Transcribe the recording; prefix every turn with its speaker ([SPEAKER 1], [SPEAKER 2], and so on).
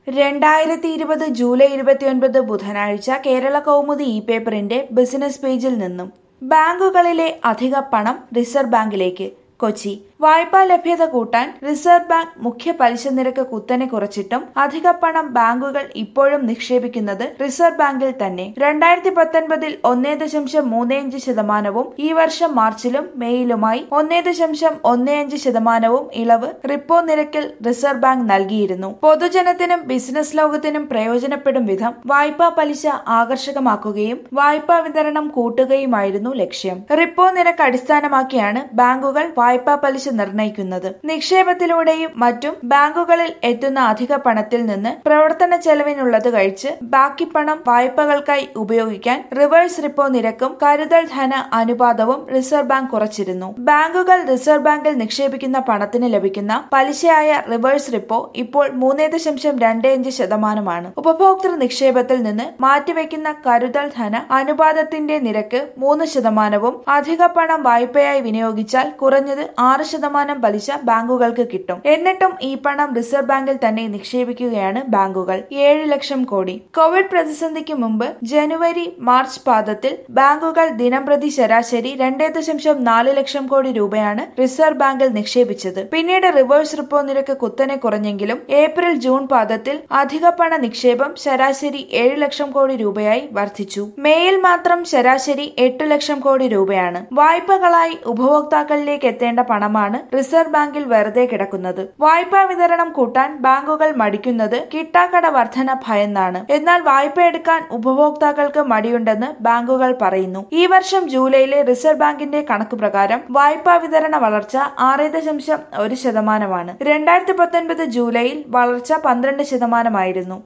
[SPEAKER 1] രണ്ടായിരത്തി ഇരുപത് ജൂലൈ ഇരുപത്തിയൊൻപത് ബുധനാഴ്ച കേരള കൗമുദി ഇ പേപ്പറിന്റെ ബിസിനസ് പേജിൽ നിന്നും ബാങ്കുകളിലെ അധിക പണം റിസർവ് ബാങ്കിലേക്ക് കൊച്ചി വായ്പാ ലഭ്യത കൂട്ടാൻ റിസർവ് ബാങ്ക് മുഖ്യ പലിശ നിരക്ക് കുത്തനെ കുറച്ചിട്ടും അധിക പണം ബാങ്കുകൾ ഇപ്പോഴും നിക്ഷേപിക്കുന്നത് റിസർവ് ബാങ്കിൽ തന്നെ രണ്ടായിരത്തി പത്തൊൻപതിൽ ഒന്നേ ദശാംശം മൂന്ന് അഞ്ച് ശതമാനവും ഈ വർഷം മാർച്ചിലും മേയിലുമായി ഒന്നേ ദശാംശം ഒന്ന് അഞ്ച് ശതമാനവും ഇളവ് റിപ്പോ നിരക്കിൽ റിസർവ് ബാങ്ക് നൽകിയിരുന്നു പൊതുജനത്തിനും ബിസിനസ് ലോകത്തിനും പ്രയോജനപ്പെടും വിധം വായ്പാ പലിശ ആകർഷകമാക്കുകയും വായ്പാ വിതരണം കൂട്ടുകയുമായിരുന്നു ലക്ഷ്യം റിപ്പോ നിരക്ക് അടിസ്ഥാനമാക്കിയാണ് ബാങ്കുകൾ വായ്പാ പലിശ നിർണ്ണയിക്കുന്നത് നിക്ഷേപത്തിലൂടെയും മറ്റും ബാങ്കുകളിൽ എത്തുന്ന അധിക പണത്തിൽ നിന്ന് പ്രവർത്തന ചെലവിനുള്ളത് കഴിച്ച് ബാക്കി പണം വായ്പകൾക്കായി ഉപയോഗിക്കാൻ റിവേഴ്സ് റിപ്പോ നിരക്കും കരുതൽ ധന അനുപാതവും റിസർവ് ബാങ്ക് കുറച്ചിരുന്നു ബാങ്കുകൾ റിസർവ് ബാങ്കിൽ നിക്ഷേപിക്കുന്ന പണത്തിന് ലഭിക്കുന്ന പലിശയായ റിവേഴ്സ് റിപ്പോ ഇപ്പോൾ മൂന്നേ ദശാംശം രണ്ട് അഞ്ച് ശതമാനമാണ് ഉപഭോക്തൃ നിക്ഷേപത്തിൽ നിന്ന് മാറ്റിവെക്കുന്ന കരുതൽ ധന അനുപാതത്തിന്റെ നിരക്ക് മൂന്ന് ശതമാനവും അധിക പണം വായ്പയായി വിനിയോഗിച്ചാൽ കുറഞ്ഞത് ആറ് ശതമാനം പലിശ ബാങ്കുകൾക്ക് കിട്ടും എന്നിട്ടും ഈ പണം റിസർവ് ബാങ്കിൽ തന്നെ നിക്ഷേപിക്കുകയാണ് ബാങ്കുകൾ ഏഴ് ലക്ഷം കോടി കോവിഡ് പ്രതിസന്ധിക്ക് മുമ്പ് ജനുവരി മാർച്ച് പാദത്തിൽ ബാങ്കുകൾ ദിനംപ്രതി ശരാശരി രണ്ടേ ദശാംശം നാല് ലക്ഷം കോടി രൂപയാണ് റിസർവ് ബാങ്കിൽ നിക്ഷേപിച്ചത് പിന്നീട് റിവേഴ്സ് റിപ്പോ നിരക്ക് കുത്തനെ കുറഞ്ഞെങ്കിലും ഏപ്രിൽ ജൂൺ പാദത്തിൽ അധിക പണ നിക്ഷേപം ശരാശരി ഏഴ് ലക്ഷം കോടി രൂപയായി വർദ്ധിച്ചു മേയിൽ മാത്രം ശരാശരി എട്ട് ലക്ഷം കോടി രൂപയാണ് വായ്പകളായി ഉപഭോക്താക്കളിലേക്ക് എത്തേണ്ട പണമാണ് റിസർവ് ബാങ്കിൽ വെറുതെ കിടക്കുന്നത് വായ്പാ വിതരണം കൂട്ടാൻ ബാങ്കുകൾ മടിക്കുന്നത് കിട്ടാക്കട വർധന ഭയന്നാണ് എന്നാൽ വായ്പ എടുക്കാൻ ഉപഭോക്താക്കൾക്ക് മടിയുണ്ടെന്ന് ബാങ്കുകൾ പറയുന്നു ഈ വർഷം ജൂലൈയിലെ റിസർവ് ബാങ്കിന്റെ കണക്ക് പ്രകാരം വായ്പാ വിതരണ വളർച്ച ആറ് ദശാംശം ഒരു ശതമാനമാണ് രണ്ടായിരത്തി പത്തൊൻപത് ജൂലൈയിൽ വളർച്ച പന്ത്രണ്ട് ശതമാനമായിരുന്നു